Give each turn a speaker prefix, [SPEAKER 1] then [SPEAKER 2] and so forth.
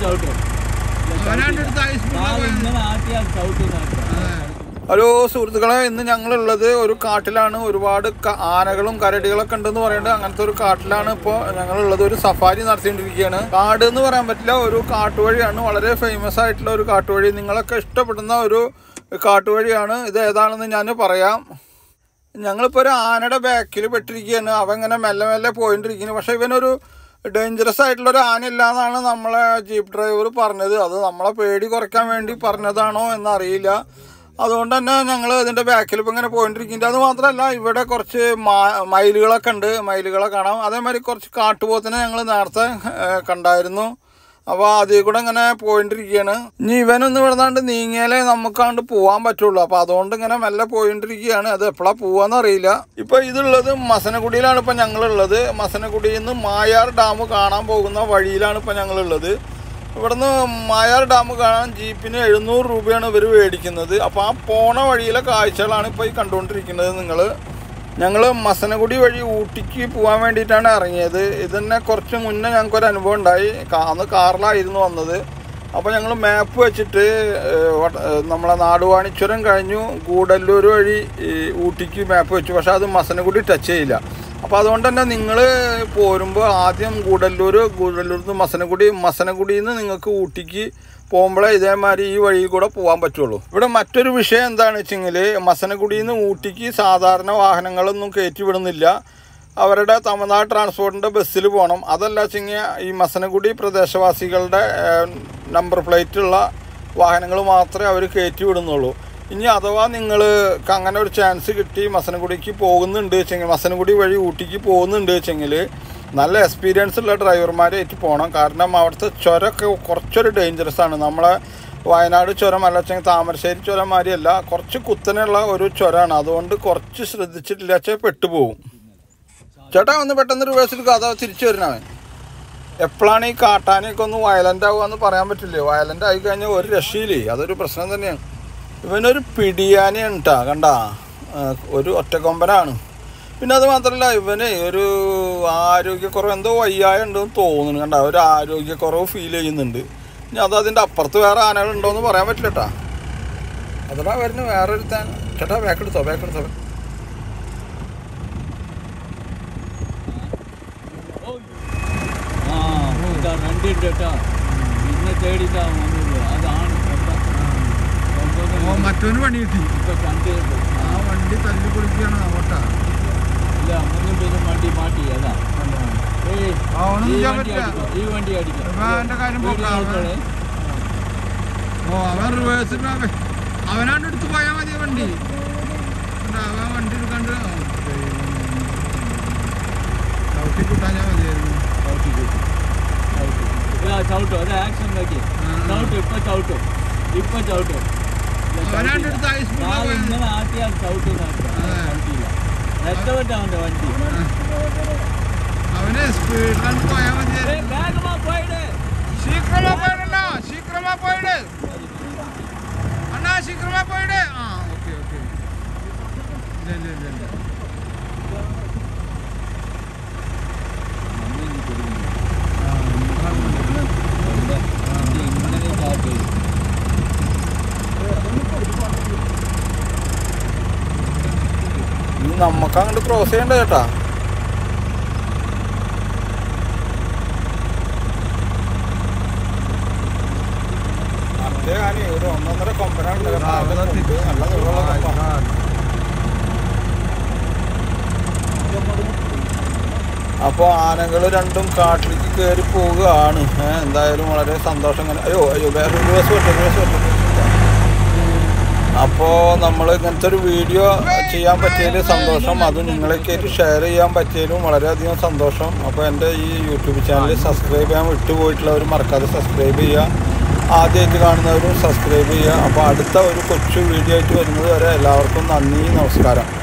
[SPEAKER 1] ചവിട്ടും
[SPEAKER 2] അവനാണ്ട് എടുത്ത് ഐസ്
[SPEAKER 1] കാല് ഇങ്ങനെ ആട്ടിയാൽ ചവിട്ടുന്ന
[SPEAKER 3] ഹലോ സുഹൃത്തുക്കളെ ഇന്ന് ഞങ്ങളുള്ളത് ഒരു കാട്ടിലാണ് ഒരുപാട് ക- ആനകളും കരടികളൊക്കെ ഉണ്ടെന്ന് പറയുന്നത് അങ്ങനത്തെ ഒരു കാട്ടിലാണ് ഇപ്പോൾ ഞങ്ങളുള്ളത് ഒരു സഫാരി നടത്തിക്കൊണ്ടിരിക്കുകയാണ് കാട് എന്ന് പറയാൻ പറ്റില്ല ഒരു കാട്ടുവഴിയാണ് വളരെ ഫേമസ് ആയിട്ടുള്ള ഒരു കാട്ടുവഴി നിങ്ങളൊക്കെ ഇഷ്ടപ്പെടുന്ന ഒരു കാട്ടുവഴിയാണ് ഇത് ഏതാണെന്ന് ഞാൻ പറയാം ഞങ്ങളിപ്പോൾ ഒരു ആനയുടെ ബാക്കിൽ പെട്ടിരിക്കുകയാണ് അവൻ ഇങ്ങനെ മെല്ലെ മെല്ലെ പോയിട്ടിരിക്കുന്നു പക്ഷേ ഇവനൊരു ഡേഞ്ചറസ് ആയിട്ടുള്ള ഒരു ആനയല്ല എന്നാണ് നമ്മളെ ജീപ്പ് ഡ്രൈവർ പറഞ്ഞത് അത് നമ്മളെ പേടി കുറയ്ക്കാൻ വേണ്ടി പറഞ്ഞതാണോ എന്നറിയില്ല അതുകൊണ്ട് തന്നെ ഞങ്ങൾ ഇതിൻ്റെ ബാക്കിൽ ഇപ്പോൾ ഇങ്ങനെ പോയിട്ടിരിക്കുന്നുണ്ട് അത് മാത്രമല്ല ഇവിടെ കുറച്ച് മാ- മയിലുകളൊക്കെ ഉണ്ട് മയിലുകളെ കാണാം അതേമാതിരി കുറച്ച് കാട്ടുപോത്തിനെ ഞങ്ങൾ നേരത്തെ ഏഹ്, കണ്ടായിരുന്നു അപ്പോൾ അതിൽ കൂടെ ഇങ്ങനെ പോയിട്ടിരിക്കുകയാണ് ഇനി ഇവനൊന്ന് ഇവിടുന്നാണ്ട് നീങ്ങിയാലേ നമുക്കാണ്ട് പോകാൻ പറ്റുള്ളൂ അപ്പോൾ അതുകൊണ്ട് ഇങ്ങനെ മെല്ലെ പോയിട്ടിരിക്കുകയാണ് അത് എപ്പോഴാണ് പോവാന്ന് അറിയില്ല ഇപ്പോൾ ഇതുള്ളത് മസനഗുഡിയിലാണ് ഇപ്പോൾ ഞങ്ങളുള്ളത് മസനഗുഡിയിൽ നിന്ന് മായാർ ഡാം കാണാൻ പോകുന്ന വഴിയിലാണ് ഇപ്പോൾ ഞങ്ങളുള്ളത് ഇവിടുന്ന് മായാർ ഡാം കാണാൻ ജീപ്പിന് എഴുന്നൂറ് രൂപയാണ് ഇവർ മേടിക്കുന്നത് അപ്പോൾ ആ പോണ വഴിയിലെ കാഴ്ചകളാണ് ഇപ്പോൾ ഈ കണ്ടുകൊണ്ടിരിക്കുന്നത് നിങ്ങൾ ഞങ്ങൾ മസനഗുഡി വഴി ഊട്ടിക്ക് പോകാൻ വേണ്ടിയിട്ടാണ് ഇറങ്ങിയത് ഇതിനെ കുറച്ച് മുന്നേ ഞങ്ങൾക്കൊരു അനുഭവം ഉണ്ടായി കാ- അന്ന് കാറിലായിരുന്നു വന്നത് അപ്പോൾ ഞങ്ങൾ മാപ്പ് വെച്ചിട്ട് ഏഹ്, വട്ട- ഏഹ്, നമ്മളെ നാടുവാണിച്ചുരം കഴിഞ്ഞു ഗൂഡല്ലൂർ വഴി ഈ ഊട്ടിക്ക് മാപ്പ് വെച്ചു പക്ഷേ അത് മസനഗുഡി ടച്ച് ചെയ്യില്ല അപ്പോൾ അതുകൊണ്ട് തന്നെ നിങ്ങൾ പോരുമ്പോൾ ആദ്യം ഗൂഡല്ലൂർ ഗൂഡല്ലൂർ നിന്ന് മസനഗുഡി മസനഗുഡിയിൽ നിന്ന് നിങ്ങൾക്ക് ഊട്ടിക്ക് പോകുമ്പോഴേ ഇതേമാതിരി ഈ വഴി കൂടെ പോകാൻ പറ്റുള്ളൂ ഇവിടെ മറ്റൊരു വിഷയം എന്താണെന്ന് വെച്ചെങ്കിൽ മസനഗുഡിയിൽ നിന്ന് ഊട്ടിക്ക് സാധാരണ വാഹനങ്ങളൊന്നും കയറ്റി വിടുന്നില്ല അവരുടെ തമിഴ്നാട് ട്രാൻസ്പോർട്ടിൻ്റെ ബസ്സിൽ പോകണം അതല്ല വെച്ചെങ്കിൽ ഈ മസനഗുഡി പ്രദേശവാസികളുടെ നമ്പർ പ്ലേറ്റുള്ള വാഹനങ്ങൾ മാത്രമേ അവർ കയറ്റി വിടുന്നുള്ളൂ ഇനി അഥവാ നിങ്ങൾ അങ്ങനെ ഒരു ചാൻസ് കിട്ടി മസനഗുഡിക്ക് പോകുന്നുണ്ട് വെച്ചെങ്കിൽ മസനഗുഡി വഴി ഊട്ടിക്ക് പോകുന്നുണ്ട് വെച്ചെങ്കിൽ നല്ല എക്സ്പീരിയൻസ് ഉള്ള ഡ്രൈവർമാരായിട്ട് പോകണം കാരണം അവിടുത്തെ ചുരമൊക്കെ കുറച്ചൊരു ഡേഞ്ചറസ് ആണ് നമ്മളെ വയനാട് ചുരം അല്ല വെച്ചെങ്കിൽ താമരശ്ശേരി ചുരം മാതിരിയല്ല കുറച്ച് കുത്തനെയുള്ള ഒരു ചുരമാണ് അതുകൊണ്ട് കുറച്ച് ശ്രദ്ധിച്ചിട്ടില്ല വെച്ചാൽ പെട്ടുപോകും ചേട്ടാ ഒന്ന് പെട്ടെന്ന് റിവേഴ്സ് എടുക്കുക അതാ തിരിച്ചു വരണവൻ എപ്പോഴാണ് ഈ കാട്ടാനയൊക്കെ ഒന്ന് വയലൻ്റ് ആവുക പറയാൻ പറ്റില്ലേ വയലൻ്റ് ആയി കഴിഞ്ഞാൽ ഒരു രക്ഷയില്ലേ അതൊരു പ്രശ്നം തന്നെയാണ് ഇവനൊരു പിടിയാനയാണ് കേട്ടാ കണ്ടാ ആ, ഒരു ഒറ്റക്കൊമ്പനാണ് പിന്നെ അത് മാത്രമല്ല ഇവന് ഒരു ആരോഗ്യക്കുറവ് എന്തോ വയ്യായ ഉണ്ടെന്ന് തോന്നുന്നു കണ്ട ഒരു ആരോഗ്യക്കുറവ് ഫീൽ ചെയ്യുന്നുണ്ട് ഇനി അത് അതിൻ്റെ അപ്പുറത്ത് വേറെ ആനകളുണ്ടോ എന്ന് പറയാൻ പറ്റില്ല കേട്ടാ അതാ വരുന്നു വേറെ ഒരു ചേട്ടാ ബാക്കെടുത്തോ ബാക്കെടുത്തോ
[SPEAKER 1] ആ ഇതാ വണ്ടി ഉണ്ട് കേട്ടോ ഇന്നെ തേടിട്ടാ വന്നത് അതാണ് കേട്ടോ.
[SPEAKER 2] ഓ
[SPEAKER 1] ഒമ്പത്
[SPEAKER 2] മറ്റവന് പണി കിട്ടി
[SPEAKER 1] ഇപ്പൊ കണ്ടിട്ടുണ്ട്
[SPEAKER 2] ആ വണ്ടി തല്ലി പൊളിക്കുകയാണ് ഓട്ടാ
[SPEAKER 1] ഇല്ല മൂന്നും പേരും വണ്ടി മാറ്റി അതാ ഏയ്
[SPEAKER 2] ആ, ഒന്നും
[SPEAKER 1] ഈ
[SPEAKER 2] ചെയ്യാൻ
[SPEAKER 1] വണ്ടി
[SPEAKER 2] പറ്റില്ല.
[SPEAKER 1] അടിക്കോ ഈ വണ്ടി അടിക്കോ
[SPEAKER 2] ഇപ്പൊ അവന്റെ കാര്യം
[SPEAKER 1] വീഡിയോ
[SPEAKER 2] പോക്കാം.
[SPEAKER 1] എടുത്തോളെ.
[SPEAKER 2] ഓ അവൻ റിവേഴ്സ് അവനാണ്ട് എടുത്ത് പോയാൽ മതി വണ്ടി എന്നിട്ട് അവൻ വണ്ടി എടുക്കാണ്ട് ആ, ദൈവമേ. ചവിട്ടി കൂട്ടാഞ്ഞാ മതിയായിരുന്നു
[SPEAKER 1] ചവിട്ടി കൂട്ടി. ചവിട്ടി. ഇതാ ചവിട്ടും അത് ആക്ഷൻ നോക്കി
[SPEAKER 2] ആ.
[SPEAKER 1] ചവിട്ടും ഇപ്പൊ ചവിട്ടും ഇപ്പൊ ചവിട്ടും ഇല്ല,
[SPEAKER 2] അവനാണ്ട്
[SPEAKER 1] ചവിട്ടില്ല.
[SPEAKER 2] എടുത്ത് ഐസ് മുള്ള
[SPEAKER 1] കാല്
[SPEAKER 2] പോയത്.
[SPEAKER 1] ഇങ്ങനെ ആട്ടിയാൽ ചവിട്ടുന്ന
[SPEAKER 2] അതെ.
[SPEAKER 1] ചവിട്ടിയില്ല രക്ഷപ്പെട്ട അവന്റെ വണ്ടി
[SPEAKER 2] അവന് സ്പീഡിലാണ് പോയാൽ മതിയായിരുന്നു
[SPEAKER 1] ഏയ്, വേഗമാ പോയിട്
[SPEAKER 2] சீக்கிரமா போயிடுண்ணா சீக்கிரமா போயிடு அண்ணா சீக்கிரமா போயிடு ஆ ஓகே ஓகே இல்ல இல்ல இல்ல இல்ல ആ,
[SPEAKER 1] ഇങ്ങനെ സ്റ്റാർട്ട് ചെയ്തു
[SPEAKER 3] ഇനി നമുക്ക് അങ്ങോട്ട് ക്രോസ് ചെയ്യണ്ട ചേട്ടാ മറ്റേ ആനയെ ഒരു ഒന്നൊന്നര കൊമ്പനാണ് കേട്ടോ.
[SPEAKER 2] ആ, അവിടെ
[SPEAKER 3] നല്ല നീളമുള്ള കൊമ്പാ. അപ്പോൾ ആനകൾ രണ്ടും കാട്ടിലേക്ക് കയറി പോവുകയാണ് ഏ, എന്തായാലും വളരെ സന്തോഷം ഇങ്ങനെ അയ്യോ അയ്യോ വേറെ ഒരു ദിവസം ഒറ്റ ദിവസം ഒറ്റ അപ്പോൾ നമ്മൾ ഇങ്ങനത്തെ ഒരു വീഡിയോ ചെയ്യാൻ പറ്റിയതിൽ സന്തോഷം അത് നിങ്ങളേക്കായിട്ട് ഷെയർ ചെയ്യാൻ പറ്റിയതിലും വളരെയധികം സന്തോഷം അപ്പോൾ എൻ്റെ ഈ യൂട്യൂബ് ചാനൽ സബ്സ്ക്രൈബ് ചെയ്യാൻ വിട്ടുപോയിട്ടുള്ളവർ മറക്കാതെ സബ്സ്ക്രൈബ് ചെയ്യുക ആദ്യമായിട്ട് കാണുന്നവരും സബ്സ്ക്രൈബ് ചെയ്യുക അപ്പോൾ അടുത്ത ഒരു കൊച്ചു വീഡിയോ ആയിട്ട് വരുന്നത് വരെ എല്ലാവർക്കും നന്ദി നമസ്കാരം